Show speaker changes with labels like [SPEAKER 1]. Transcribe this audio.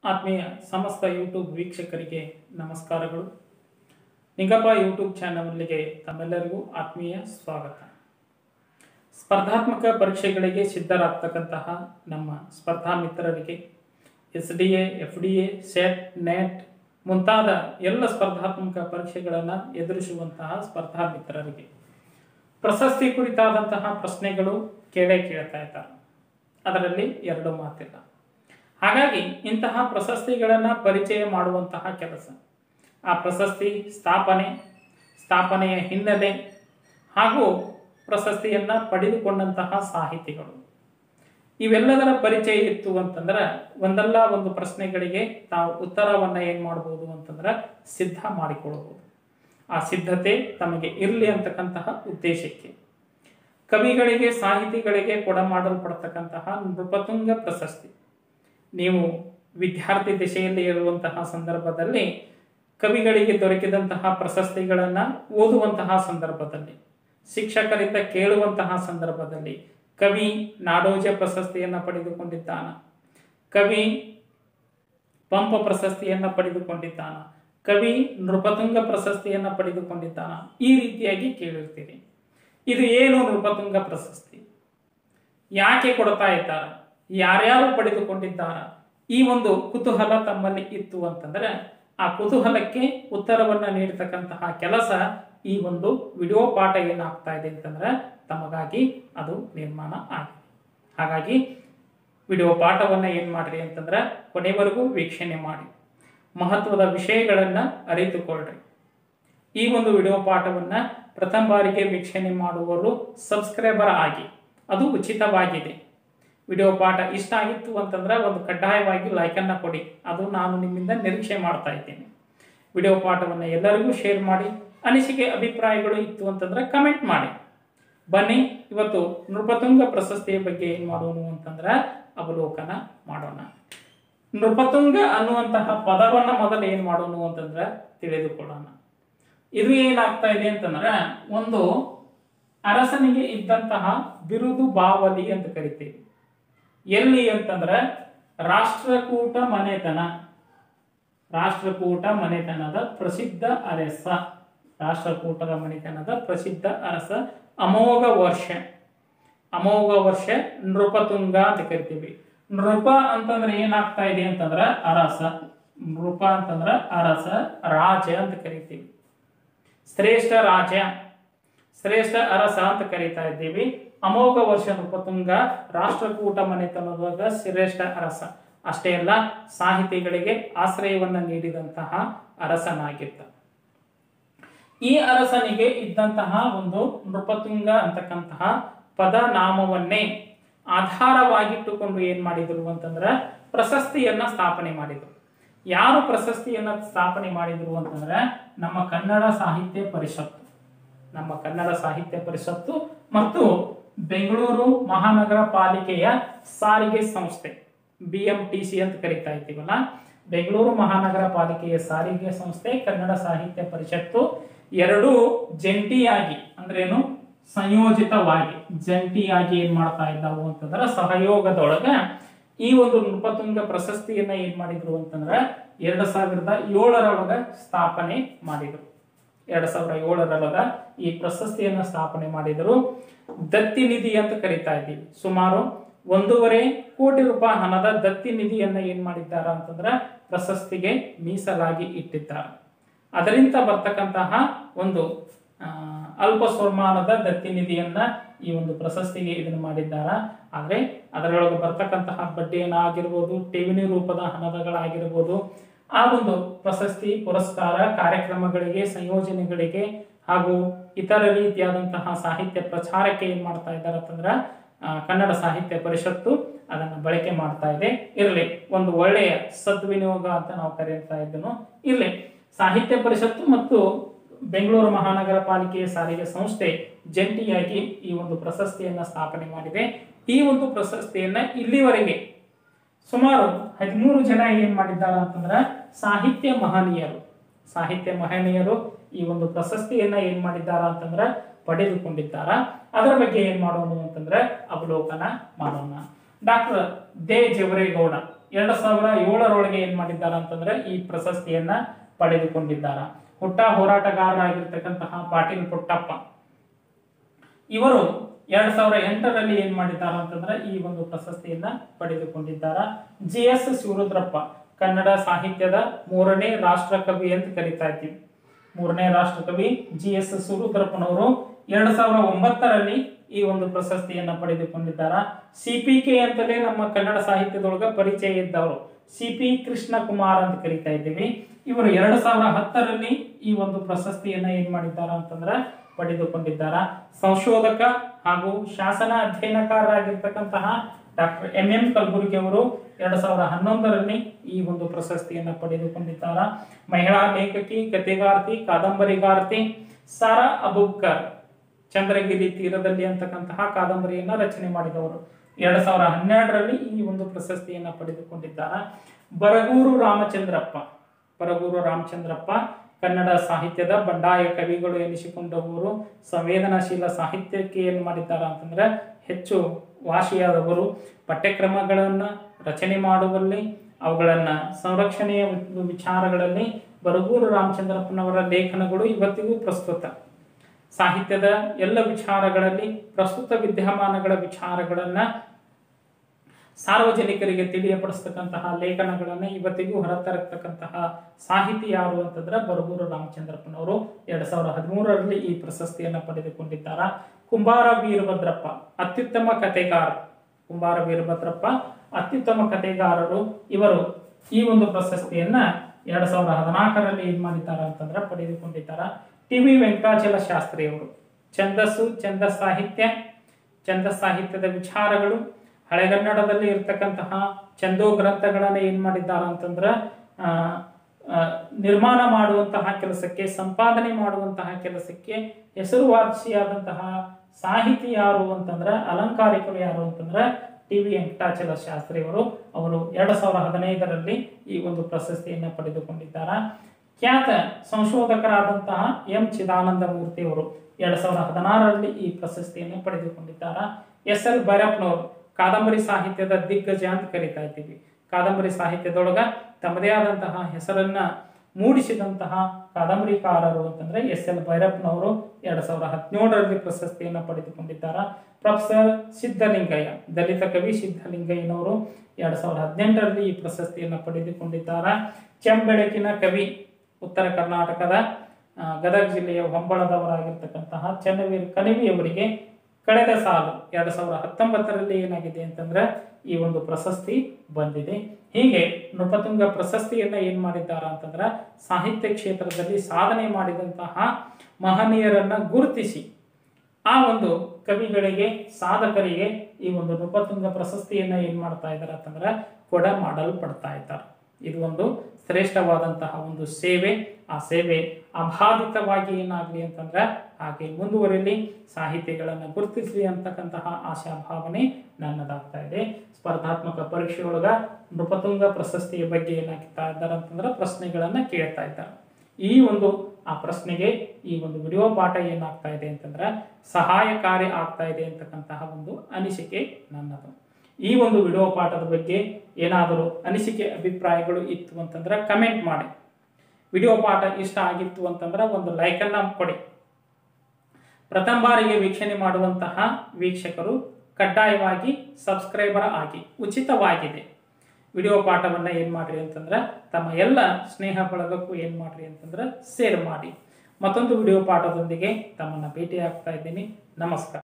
[SPEAKER 1] ಆತ್ಮೀಯ ಸಮಸ್ತ ಯೂಟ್ಯೂಬ್ ವೀಕ್ಷಕರಿಗೆ ನಮಸ್ಕಾರಗಳು ನಿಂಗಪ್ಪ ಯೂಟ್ಯೂಬ್ ಚಾನಲ್ಗೆ ತಮ್ಮೆಲ್ಲರಿಗೂ ಆತ್ಮೀಯ ಸ್ವಾಗತ ಸ್ಪರ್ಧಾತ್ಮಕ ಪರೀಕ್ಷೆಗಳಿಗೆ ಸಿದ್ಧರಾಗ್ತಕ್ಕಂತಹ ನಮ್ಮ ಸ್ಪರ್ಧಾ ಮಿತ್ರರಿಗೆ S D A F D A SET NET ಮುಂತಾದ ಎಲ್ಲ ಸ್ಪರ್ಧಾತ್ಮಕ ಪರೀಕ್ಷೆಗಳನ್ನು ಎದುರಿಸುವಂತಹ ಸ್ಪರ್ಧಾ ಮಿತ್ರರಿಗೆ ಪ್ರಶಸ್ತಿ ಕುರಿತಾದಂತಹ ಪ್ರಶ್ನೆಗಳು ಕೇಳೇ ಕೇಳ್ತಾ ಇದ್ದಾರೆ ಅದರಲ್ಲಿ ಎರಡು ಮಾತಿಲ್ಲ ಹಾಗಾಗಿ ಇಂತಹ ಪ್ರಶಸ್ತಿಗಳನ್ನು ಪರಿಚಯ ಮಾಡುವಂತಹ ಕೆಲಸ ಆ ಪ್ರಶಸ್ತಿ ಸ್ಥಾಪನೆ ಸ್ಥಾಪನೆಯ ಹಿನ್ನೆಲೆ ಹಾಗೂ ಪ್ರಶಸ್ತಿಯನ್ನು ಪಡೆದುಕೊಂಡಂತಹ ಸಾಹಿತಿಗಳು ಇವೆಲ್ಲದರ ಪರಿಚಯ ಇತ್ತು ಅಂತಂದ್ರೆ ಒಂದಲ್ಲ ಒಂದು ಪ್ರಶ್ನೆಗಳಿಗೆ ತಾವು ಉತ್ತರವನ್ನು ಏನು ಮಾಡ್ಬೋದು ಅಂತಂದ್ರೆ ಸಿದ್ಧ ಮಾಡಿಕೊಳ್ಳಬಹುದು ಆ ಸಿದ್ಧತೆ ತಮಗೆ ಇರಲಿ ಅಂತಕ್ಕಂತಹ ಉದ್ದೇಶಕ್ಕೆ ಕವಿಗಳಿಗೆ ಸಾಹಿತಿಗಳಿಗೆ ಕೊಡಮಾಡಲ್ಪಡ್ತಕ್ಕಂತಹ ನೃಪತುಂಗ ಪ್ರಶಸ್ತಿ ನೀವು ವಿದ್ಯಾರ್ಥಿ ದಿಶೆಯಲ್ಲಿ ಇರುವಂತಹ ಸಂದರ್ಭದಲ್ಲಿ ಕವಿಗಳಿಗೆ ದೊರಕಿದಂತಹ ಪ್ರಶಸ್ತಿಗಳನ್ನು ಓದುವಂತಹ ಸಂದರ್ಭದಲ್ಲಿ ಶಿಕ್ಷಕರಿಂದ ಕೇಳುವಂತಹ ಸಂದರ್ಭದಲ್ಲಿ ಕವಿ ನಾಡೋಜ ಪ್ರಶಸ್ತಿಯನ್ನು ಪಡೆದುಕೊಂಡಿದ್ದಾನ ಕವಿ ಪಂಪ ಪ್ರಶಸ್ತಿಯನ್ನು ಪಡೆದುಕೊಂಡಿದ್ದಾನ ಕವಿ ನೃಪತುಂಗ ಪ್ರಶಸ್ತಿಯನ್ನು ಪಡೆದುಕೊಂಡಿದ್ದಾನ ಈ ರೀತಿಯಾಗಿ ಕೇಳಿರ್ತೀರಿ ಇದು ಏನು ನೃಪತುಂಗ ಪ್ರಶಸ್ತಿ ಯಾಕೆ ಕೊಡ್ತಾ ಇದ್ದಾರೆ ಯಾರ್ಯಾರು ಪಡೆದುಕೊಂಡಿದ್ದಾರ ಈ ಒಂದು ಕುತೂಹಲ ತಮ್ಮಲ್ಲಿ ಇತ್ತು ಅಂತಂದ್ರೆ ಆ ಕುತೂಹಲಕ್ಕೆ ಉತ್ತರವನ್ನು ನೀಡತಕ್ಕಂತಹ ಕೆಲಸ ಈ ಒಂದು ವಿಡಿಯೋ ಪಾಠ ಏನಾಗ್ತಾ ಇದೆ ಅಂತಂದ್ರೆ ತಮಗಾಗಿ ಅದು ನಿರ್ಮಾಣ ಆಗಿದೆ ಹಾಗಾಗಿ ವಿಡಿಯೋ ಪಾಠವನ್ನು ಏನು ಮಾಡ್ರಿ ಅಂತಂದ್ರೆ ಕೊನೆವರೆಗೂ ವೀಕ್ಷಣೆ ಮಾಡಿ ಮಹತ್ವದ ವಿಷಯಗಳನ್ನು ಅರಿತುಕೊಳ್ಳ್ರಿ ಈ ಒಂದು ವಿಡಿಯೋ ಪಾಠವನ್ನು ಪ್ರಥಮ ಬಾರಿಗೆ ವೀಕ್ಷಣೆ ಮಾಡುವವರು ಸಬ್ಸ್ಕ್ರೈಬರ್ ಆಗಿ ಅದು ಉಚಿತವಾಗಿದೆ ವಿಡಿಯೋ ಪಾಠ ಇಷ್ಟ ಆಗಿತ್ತು ಅಂತಂದ್ರೆ ಒಂದು ಕಡ್ಡಾಯವಾಗಿ ಲೈಕನ್ನು ಕೊಡಿ ಅದು ನಾನು ನಿಮ್ಮಿಂದ ನಿರೀಕ್ಷೆ ಮಾಡ್ತಾ ಇದ್ದೀನಿ ವಿಡಿಯೋ ಪಾಠವನ್ನು ಎಲ್ಲರಿಗೂ ಶೇರ್ ಮಾಡಿ ಅನಿಸಿಕೆ ಅಭಿಪ್ರಾಯಗಳು ಇತ್ತು ಅಂತಂದ್ರೆ ಕಮೆಂಟ್ ಮಾಡಿ ಬನ್ನಿ ಇವತ್ತು ನೃಪತುಂಗ ಪ್ರಶಸ್ತಿಯ ಬಗ್ಗೆ ಏನು ಮಾಡೋಣ ಅಂತಂದ್ರೆ ಅವಲೋಕನ ಮಾಡೋಣ ನೃಪತುಂಗ ಅನ್ನುವಂತಹ ಪದವನ್ನ ಮೊದಲು ಏನು ಮಾಡೋಣ ಅಂತಂದ್ರೆ ತಿಳಿದುಕೊಳ್ಳೋಣ ಇದು ಏನಾಗ್ತಾ ಇದೆ ಅಂತಂದ್ರೆ ಒಂದು ಅರಸನಿಗೆ ಇದ್ದಂತಹ ಬಿರುದು ಬಾವಲಿ ಅಂತ ಕರಿತೀವಿ ಎಲ್ಲಿ ಅಂತಂದ್ರೆ ರಾಷ್ಟ್ರಕೂಟ ಮನೆತನ ರಾಷ್ಟ್ರಕೂಟ ಮನೆತನದ ಪ್ರಸಿದ್ಧ ಅರಸ ರಾಷ್ಟ್ರಕೂಟದ ಮನೆತನದ ಪ್ರಸಿದ್ಧ ಅರಸ ಅಮೋಘ ವರ್ಷ ಅಮೋಘ ವರ್ಷ ನೃಪತುಂಗ ಅಂತ ಕರಿತೀವಿ ನೃಪ ಅಂತಂದ್ರೆ ಏನಾಗ್ತಾ ಇದೆ ಅಂತಂದ್ರೆ ಅರಸ ನೃಪ ಅಂತಂದ್ರೆ ಅರಸ ರಾಜ ಅಂತ ಕರಿತೀವಿ ಶ್ರೇಷ್ಠ ರಾಜ ಶ್ರೇಷ್ಠ ಅರಸ ಅಂತ ಕರೀತಾ ಇದ್ದೀವಿ ಅಮೋಘ ವರ್ಷ ನೃಪತುಂಗ ರಾಷ್ಟ್ರಕೂಟ ಮನೆತನದ ಶ್ರೇಷ್ಠ ಅರಸ ಅಷ್ಟೇ ಅಲ್ಲ ಸಾಹಿತಿಗಳಿಗೆ ಆಶ್ರಯವನ್ನು ನೀಡಿದಂತಹ ಅರಸನಾಗಿದ್ದ ಈ ಅರಸನಿಗೆ ಇದ್ದಂತಹ ಒಂದು ನೃಪತುಂಗ ಅಂತಕ್ಕಂತಹ ಪದನಾಮವನ್ನೇ ಆಧಾರವಾಗಿಟ್ಟುಕೊಂಡು ಏನ್ ಮಾಡಿದ್ರು ಅಂತಂದ್ರೆ ಪ್ರಶಸ್ತಿಯನ್ನ ಸ್ಥಾಪನೆ ಮಾಡಿದ್ರು ಯಾರು ಪ್ರಶಸ್ತಿಯನ್ನ ಸ್ಥಾಪನೆ ಮಾಡಿದ್ರು ಅಂತಂದ್ರೆ ನಮ್ಮ ಕನ್ನಡ ಸಾಹಿತ್ಯ ಪರಿಷತ್ತು ನಮ್ಮ ಕನ್ನಡ ಸಾಹಿತ್ಯ ಪರಿಷತ್ತು ಮತ್ತು ಬೆಂಗಳೂರು ಮಹಾನಗರ ಪಾಲಿಕೆಯ ಸಾರಿಗೆ ಸಂಸ್ಥೆ ಬಿ ಎಂ ಟಿ ಸಿ ಅಂತ ಕರಿತಾ ಇದ್ದೀವಲ್ಲ ಬೆಂಗಳೂರು ಮಹಾನಗರ ಪಾಲಿಕೆಯ ಸಾರಿಗೆ ಸಂಸ್ಥೆ ಕನ್ನಡ ಸಾಹಿತ್ಯ ಪರಿಷತ್ತು ಎರಡೂ ಜಂಟಿಯಾಗಿ ಅಂದ್ರೇನು ಸಂಯೋಜಿತವಾಗಿ ಜಂಟಿಯಾಗಿ ಏನ್ ಮಾಡ್ತಾ ಇದ್ದಾವು ಅಂತಂದ್ರೆ ಸಹಯೋಗದೊಳಗ ಈ ಒಂದು ನೃಪತುಂಗ ಪ್ರಶಸ್ತಿಯನ್ನ ಏನ್ ಮಾಡಿದ್ರು ಅಂತಂದ್ರೆ ಎರಡ್ ಸಾವಿರದ ಏಳರೊಳಗ ಸ್ಥಾಪನೆ ಮಾಡಿದ್ರು ಎರಡ್ ಸಾವಿರದ ಏಳರೊಳಗ ಈ ಪ್ರಶಸ್ತಿಯನ್ನ ಸ್ಥಾಪನೆ ಮಾಡಿದರು ದತ್ತಿ ನಿಧಿ ಅಂತ ಕರಿತಾ ಇದ್ದೀವಿ ಸುಮಾರು ಒಂದೂವರೆ ಕೋಟಿ ರೂಪಾಯಿ ಹಣದ ದತ್ತಿ ನಿಧಿಯನ್ನ ಏನ್ ಮಾಡಿದ್ದಾರೆ ಅಂತಂದ್ರೆ ಪ್ರಶಸ್ತಿಗೆ ಮೀಸಲಾಗಿ ಇಟ್ಟಿದ್ದಾರೆ ಅದರಿಂದ ಬರ್ತಕ್ಕಂತಹ ಒಂದು ಅಲ್ಪ ಸ್ವರ್ಮಾನದ ದತ್ತಿ ನಿಧಿಯನ್ನ ಈ ಒಂದು ಪ್ರಶಸ್ತಿಗೆ ಇದನ್ನು ಮಾಡಿದ್ದಾರ ಆದ್ರೆ ಅದರೊಳಗೆ ಬರ್ತಕ್ಕಂತಹ ಬಡ್ಡಿಯನ್ನಾಗಿರ್ಬೋದು ಠೇವಣಿ ರೂಪದ ಹಣದಗಳಾಗಿರ್ಬೋದು ಆ ಒಂದು ಪ್ರಶಸ್ತಿ ಪುರಸ್ಕಾರ ಕಾರ್ಯಕ್ರಮಗಳಿಗೆ ಸಂಯೋಜನೆಗಳಿಗೆ ಹಾಗೂ ಇತರ ರೀತಿಯಾದಂತಹ ಸಾಹಿತ್ಯ ಪ್ರಚಾರಕ್ಕೆ ಏನ್ ಮಾಡ್ತಾ ಇದ್ದಾರೆ ಅಂತಂದ್ರ ಕನ್ನಡ ಸಾಹಿತ್ಯ ಪರಿಷತ್ತು ಅದನ್ನು ಬಳಕೆ ಮಾಡ್ತಾ ಇದೆ ಇರಲಿ ಒಂದು ಒಳ್ಳೆಯ ಸದ್ವಿನಿಯೋಗ ಅಂತ ನಾವು ಕರೀತಾ ಇದ್ದನು ಇರಲಿ ಸಾಹಿತ್ಯ ಪರಿಷತ್ತು ಮತ್ತು ಬೆಂಗಳೂರು ಮಹಾನಗರ ಪಾಲಿಕೆಯ ಸಾರಿಗೆ ಸಂಸ್ಥೆ ಜಂಟಿಯಾಗಿ ಈ ಒಂದು ಪ್ರಶಸ್ತಿಯನ್ನ ಸ್ಥಾಪನೆ ಮಾಡಿದೆ ಈ ಒಂದು ಪ್ರಶಸ್ತಿಯನ್ನ ಇಲ್ಲಿವರೆಗೆ ಸುಮಾರು ಹದಿಮೂರು ಜನ ಏನ್ ಮಾಡಿದ್ದಾರೆ ಅಂತಂದ್ರೆ ಸಾಹಿತ್ಯ ಮಹನೀಯರು ಸಾಹಿತ್ಯ ಮಹನೀಯರು ಈ ಒಂದು ಪ್ರಶಸ್ತಿಯನ್ನ ಏನ್ ಮಾಡಿದ್ದಾರ ಅಂತಂದ್ರೆ ಪಡೆದುಕೊಂಡಿದ್ದಾರ ಅದರ ಬಗ್ಗೆ ಏನ್ ಮಾಡೋಣ ಅಂತಂದ್ರೆ ಅವಲೋಕನ ಮಾಡೋಣ ಡಾಕ್ಟರ್ ದೇ ಜವರೇಗೌಡ ಎರಡ್ ಸಾವಿರ ಏಳರೊಳಗೆ ಏನ್ ಮಾಡಿದ್ದಾರೆ ಅಂತಂದ್ರೆ ಈ ಪ್ರಶಸ್ತಿಯನ್ನ ಪಡೆದುಕೊಂಡಿದ್ದಾರೆ ಹುಟ್ಟ ಹೋರಾಟಗಾರರಾಗಿರ್ತಕ್ಕಂತಹ ಪಾಟೀಲ್ ಪುಟ್ಟಪ್ಪ ಇವರು ಎರಡ್ ಸಾವಿರ ಎಂಟರಲ್ಲಿ ಏನ್ ಮಾಡಿದ್ದಾರೆ ಅಂತಂದ್ರೆ ಈ ಒಂದು ಪ್ರಶಸ್ತಿಯನ್ನ ಪಡೆದುಕೊಂಡಿದ್ದಾರೆ ಜಿ ಎಸ್ ಶಿವರುದ್ರಪ್ಪ ಕನ್ನಡ ಸಾಹಿತ್ಯದ ಮೂರನೇ ರಾಷ್ಟ್ರಕವಿ ಅಂತ ಕರಿತಾ ಇದ್ದೀವಿ ಮೂರನೇ ರಾಷ್ಟ್ರಕವಿ ಜಿ ಎಸ್ ಶಿವರುದ್ರಪ್ಪನವರು ಎರಡ್ ಸಾವಿರ ಒಂಬತ್ತರಲ್ಲಿ ಈ ಒಂದು ಪ್ರಶಸ್ತಿಯನ್ನ ಪಡೆದುಕೊಂಡಿದ್ದಾರೆ ಸಿ ಪಿ ಕೆ ಅಂತಲೇ ನಮ್ಮ ಕನ್ನಡ ಸಾಹಿತ್ಯದೊಳಗ ಪರಿಚಯ ಇದ್ದವರು ಸಿ ಪಿ ಕೃಷ್ಣ ಕುಮಾರ್ ಅಂತ ಕರಿತಾ ಇದ್ದೀವಿ ಇವರು ಎರಡ್ ಸಾವಿರ ಹತ್ತರಲ್ಲಿ ಈ ಒಂದು ಪ್ರಶಸ್ತಿಯನ್ನ ಏನ್ ಮಾಡಿದ್ದಾರೆ ಅಂತಂದ್ರೆ ಪಡೆದುಕೊಂಡಿದ್ದಾರೆ ಸಂಶೋಧಕ ಹಾಗೂ ಶಾಸನ ಅಧ್ಯಯನಕಾರರಾಗಿರ್ತಕ್ಕಂತಹ ಡಾಕ್ಟರ್ ಎಂ ಎಂ ಕಲಬುರ್ಗಿ ಅವರು ಎರಡ್ ಸಾವಿರದ ಹನ್ನೊಂದರಲ್ಲಿ ಈ ಒಂದು ಪ್ರಶಸ್ತಿಯನ್ನ ಪಡೆದುಕೊಂಡಿದ್ದಾರೆ ಮಹಿಳಾ ಲೇಖಕಿ ಕಥೆಗಾರ್ತಿ ಕಾದಂಬರಿಗಾರ್ತಿ ಸಾರಾ ಅಬುಬ್ಕರ್ ಚಂದ್ರಗಿರಿ ತೀರದಲ್ಲಿ ಅಂತಕ್ಕಂತಹ ಕಾದಂಬರಿಯನ್ನ ರಚನೆ ಮಾಡಿದವರು ಎರಡ್ ಸಾವಿರದ ಹನ್ನೆರಡರಲ್ಲಿ ಈ ಒಂದು ಪ್ರಶಸ್ತಿಯನ್ನ ಪಡೆದುಕೊಂಡಿದ್ದಾರೆ ಬರಗೂರು ರಾಮಚಂದ್ರಪ್ಪ ಬರಗೂರು ರಾಮಚಂದ್ರಪ್ಪ ಕನ್ನಡ ಸಾಹಿತ್ಯದ ಬಂಡಾಯ ಕವಿಗಳು ಎನಿಸಿಕೊಂಡವರು ಸಂವೇದನಾಶೀಲ ಸಾಹಿತ್ಯಕ್ಕೆ ಏನು ಮಾಡಿದ್ದಾರೆ ಅಂತಂದ್ರೆ ಹೆಚ್ಚು ವಾಸಿಯಾದವರು ಪಠ್ಯಕ್ರಮಗಳನ್ನು ರಚನೆ ಮಾಡುವಲ್ಲಿ ಅವುಗಳನ್ನ ಸಂರಕ್ಷಣೆಯ ವಿ- ವಿಚಾರಗಳಲ್ಲಿ ಬರಗೂರು ರಾಮಚಂದ್ರಪ್ಪನವರ ಲೇಖನಗಳು ಇವತ್ತಿಗೂ ಪ್ರಸ್ತುತ ಸಾಹಿತ್ಯದ ಎಲ್ಲ ವಿಚಾರಗಳಲ್ಲಿ ಪ್ರಸ್ತುತ ವಿದ್ಯಮಾನಗಳ ವಿಚಾರಗಳನ್ನ ಸಾರ್ವಜನಿಕರಿಗೆ ತಿಳಿಯಪಡಿಸ್ತಕ್ಕಂತಹ ಲೇಖನಗಳನ್ನು ಇವತ್ತಿಗೂ ಹೊರತರತಕ್ಕಂತಹ ಸಾಹಿತಿ ಯಾರು ಅಂತಂದ್ರೆ ಬರಗೂರು ರಾಮಚಂದ್ರಪ್ಪನವರು ಎರಡ್ ಸಾವಿರದ ಹದಿಮೂರರಲ್ಲಿ ಈ ಪ್ರಶಸ್ತಿಯನ್ನು ಪಡೆದುಕೊಂಡಿದ್ದಾರೆ ಕುಂಬಾರ ವೀರಭದ್ರಪ್ಪ ಅತ್ಯುತ್ತಮ ಕಥೆಗಾರ ಕುಂಬಾರ ವೀರಭದ್ರಪ್ಪ ಅತ್ಯುತ್ತಮ ಕಥೆಗಾರರು ಇವರು ಈ ಒಂದು ಪ್ರಶಸ್ತಿಯನ್ನ ಎರಡ್ ಸಾವಿರದ ಹದಿನಾಲ್ಕರಲ್ಲಿ ಏನ್ ಮಾಡಿದ್ದಾರೆ ಅಂತಂದ್ರೆ ಪಡೆದುಕೊಂಡಿದ್ದಾರೆ ಟಿ ವಿ ವೆಂಕಟಾಚಲ ಶಾಸ್ತ್ರಿ ಅವರು ಛಂದಸ್ಸು ಛಂದಸ್ ಸಾಹಿತ್ಯ ಛಂದಸ್ ಸಾಹಿತ್ಯದ ವಿಚಾರಗಳು ಹಳೆಗನ್ನಡದಲ್ಲಿ ಇರ್ತಕ್ಕಂತಹ ಛಂದೋ ಗ್ರಂಥಗಳನ್ನ ಏನ್ ಮಾಡಿದ್ದಾರೆ ಅಂತಂದ್ರ ಆ, ಆ, ನಿರ್ಮಾಣ ಮಾಡುವಂತಹ ಕೆಲಸಕ್ಕೆ ಸಂಪಾದನೆ ಮಾಡುವಂತಹ ಕೆಲಸಕ್ಕೆ ಹೆಸರುವಾಸಿಯಾದಂತಹ ಸಾಹಿತಿ ಯಾರು ಅಂತಂದ್ರ ಅಲಂಕಾರಿಕರು ಯಾರು ಅಂತಂದ್ರ ಟಿ ವಿ ವೆಂಕಟಾಚಲ ಶಾಸ್ತ್ರಿ ಅವರು ಅವರು ಎರಡ್ ಸಾವಿರದ ಹದಿನೈದರಲ್ಲಿ ಈ ಒಂದು ಪ್ರಶಸ್ತಿಯನ್ನ ಪಡೆದುಕೊಂಡಿದ್ದಾರೆ ಖ್ಯಾತ ಸಂಶೋಧಕರಾದಂತಹ ಎಂ ಚಿದಾನಂದ ಮೂರ್ತಿ ಅವರು ಎರಡ್ ಸಾವಿರದ ಹದಿನಾರರಲ್ಲಿ ಈ ಪ್ರಶಸ್ತಿಯನ್ನು ಪಡೆದುಕೊಂಡಿದ್ದಾರೆ ಎಸ್ ಎಲ್ ಭೈರಪ್ಪನವರು ಕಾದಂಬರಿ ಸಾಹಿತ್ಯದ ದಿಗ್ಗಜ ಅಂತ ಕರಿತಾ ಇದ್ದೀವಿ ಕಾದಂಬರಿ ಸಾಹಿತ್ಯದೊಳಗ ತಮ್ಮದೇ ಆದಂತಹ ಹೆಸರನ್ನ ಮೂಡಿಸಿದಂತಹ ಕಾದಂಬರಿಕಾರರು ಅಂತಂದ್ರೆ ಎಸ್ ಎಲ್ ಭೈರಪ್ಪನವರು ಎರಡ್ ಸಾವಿರದ ಹದಿನೇಳರಲ್ಲಿ ಪ್ರಶಸ್ತಿಯನ್ನು ಪಡೆದುಕೊಂಡಿದ್ದಾರೆ ಪ್ರೊಫೆಸರ್ ಸಿದ್ಧಲಿಂಗಯ್ಯ ದಲಿತ ಕವಿ ಸಿದ್ಧಲಿಂಗಯ್ಯನವರು ಎರಡ್ ಸಾವಿರದ ಹದಿನೆಂಟರಲ್ಲಿ ಈ ಪ್ರಶಸ್ತಿಯನ್ನು ಪಡೆದುಕೊಂಡಿದ್ದಾರೆ ಚೆಂಬೆಳಕಿನ ಕವಿ ಉತ್ತರ ಕರ್ನಾಟಕದ ಆ, ಗದಗ ಜಿಲ್ಲೆಯ ಹೊಂಬಳದವರಾಗಿರ್ತಕ್ಕಂತಹ ಚನ್ನವೀರ್ ಕಣಿವಿಯವರಿಗೆ ಕಳೆದ ಸಾಲು ಎರಡ್ ಸಾವಿರದ ಹತ್ತೊಂಬತ್ತರಲ್ಲಿ ಏನಾಗಿದೆ ಅಂತಂದ್ರೆ ಈ ಒಂದು ಪ್ರಶಸ್ತಿ ಬಂದಿದೆ ಹೀಗೆ ನೃಪತುಂಗ ಪ್ರಶಸ್ತಿಯನ್ನ ಏನ್ ಮಾಡಿದ್ದಾರೆ ಅಂತಂದ್ರೆ ಸಾಹಿತ್ಯ ಕ್ಷೇತ್ರದಲ್ಲಿ ಸಾಧನೆ ಮಾಡಿದಂತಹ ಮಹನೀಯರನ್ನ ಗುರುತಿಸಿ ಆ ಒಂದು ಕವಿಗಳಿಗೆ ಸಾಧಕರಿಗೆ ಈ ಒಂದು ನೃಪತುಂಗ ಪ್ರಶಸ್ತಿಯನ್ನ ಏನ್ ಮಾಡ್ತಾ ಇದ್ದಾರೆ ಅಂತಂದ್ರೆ ಕೊಡ ಮಾಡಲ್ಪಡ್ತಾ ಇದ್ದಾರೆ ಇದು ಒಂದು ಶ್ರೇಷ್ಠವಾದಂತಹ ಒಂದು ಸೇವೆ ಆ ಸೇವೆ ಅಬಾಧಿತವಾಗಿ ಏನಾಗಲಿ ಅಂತಂದ್ರೆ ಹಾಗೆ ಮುಂದುವರಿಲಿ ಸಾಹಿತಿಗಳನ್ನು ಗುರುತಿಸಲಿ ಅಂತಕ್ಕಂತಹ ಆಶಾಭಾವನೆ ನನ್ನದಾಗ್ತಾ ಇದೆ ಸ್ಪರ್ಧಾತ್ಮಕ ಪರೀಕ್ಷೆಯೊಳಗ ನೃಪತುಂಗ ಪ್ರಶಸ್ತಿಯ ಬಗ್ಗೆ ಏನಾಗ್ತಾ ಇದ್ದಾರೆ ಅಂತಂದ್ರೆ ಪ್ರಶ್ನೆಗಳನ್ನ ಕೇಳ್ತಾ ಇದ್ದಾರೆ ಈ ಒಂದು ಆ ಪ್ರಶ್ನೆಗೆ ಈ ಒಂದು ವಿಡಿಯೋ ಪಾಠ ಏನಾಗ್ತಾ ಇದೆ ಅಂತಂದ್ರೆ ಸಹಾಯಕಾರಿ ಆಗ್ತಾ ಇದೆ ಅಂತಕ್ಕಂತಹ ಒಂದು ಅನಿಸಿಕೆ ನನ್ನದು ಈ ಒಂದು ವಿಡಿಯೋ ಪಾಠದ ಬಗ್ಗೆ ಏನಾದರೂ ಅನಿಸಿಕೆ ಅಭಿಪ್ರಾಯಗಳು ಇತ್ತು ಅಂತಂದ್ರೆ ಕಮೆಂಟ್ ಮಾಡಿ ವಿಡಿಯೋ ಪಾಠ ಇಷ್ಟ ಆಗಿತ್ತು ಅಂತಂದ್ರೆ ಒಂದು ಲೈಕನ್ನ ಕೊಡಿ ಪ್ರಥಮ ಬಾರಿಗೆ ವೀಕ್ಷಣೆ ಮಾಡುವಂತಹ ವೀಕ್ಷಕರು ಕಡ್ಡಾಯವಾಗಿ ಸಬ್ಸ್ಕ್ರೈಬರ್ ಆಗಿ ಉಚಿತವಾಗಿದೆ ವಿಡಿಯೋ ಪಾಠವನ್ನು ಏನು ಮಾಡ್ರಿ ಅಂತಂದ್ರೆ ತಮ್ಮ ಎಲ್ಲ ಸ್ನೇಹ ಬಳಗಕ್ಕೂ ಏನು ಮಾಡ್ರಿ ಅಂತಂದ್ರೆ ಶೇರ್ ಮಾಡಿ ಮತ್ತೊಂದು ವಿಡಿಯೋ ಪಾಠದೊಂದಿಗೆ ತಮ್ಮನ್ನು ಭೇಟಿ ಆಗ್ತಾ ಇದ್ದೀನಿ ನಮಸ್ಕಾರ